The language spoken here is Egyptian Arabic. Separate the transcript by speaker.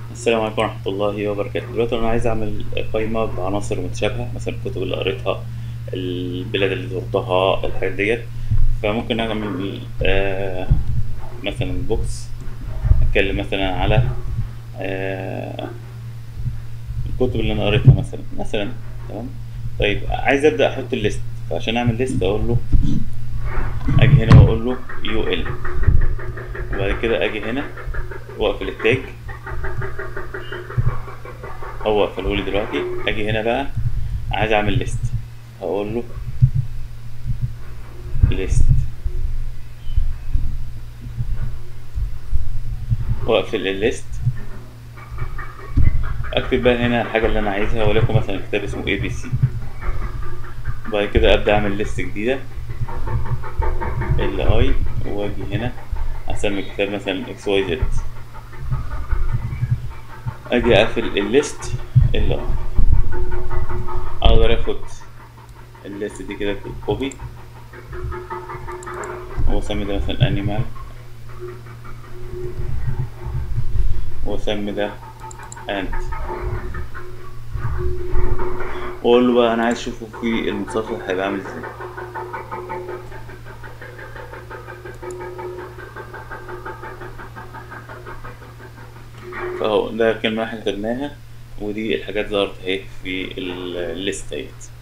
Speaker 1: السلام عليكم ورحمة الله وبركاته دلوقتي أنا عايز أعمل قائمة بعناصر متشابهة مثلا الكتب اللي قريتها البلاد اللي زرتها الحاجات ديت فممكن أعمل آه مثلا بوكس أتكلم مثلا على آه الكتب اللي أنا قريتها مثلا مثلا تمام طيب عايز أبدأ أحط الليست فعشان أعمل ليست أقول له أجي هنا وأقول له يو ال وبعد كده أجي هنا وأقفل التاج هو قفله لي دلوقتي اجي هنا بقى عايز اعمل ليست هقول له ليست واقفل الليست اكتب بقى هنا الحاجه اللي انا عايزها وليكن مثلا كتاب اسمه اي بي سي وبعد كده ابدا اعمل ليست جديده ال اي واجي هنا اسمي الكتاب مثلا اكس واي زد اجي اقفل الليست اللي اقدر اخد الليست دي كده كوبي واسمي ده مثلا انيمال واسمي ده انت واقول له بقى انا عايز اشوفه في المتصفح هيبقى عامل ازاي فهو ده كلمة احنا كتبناها ودي الحاجات ظهرت اهي في الليست اهيت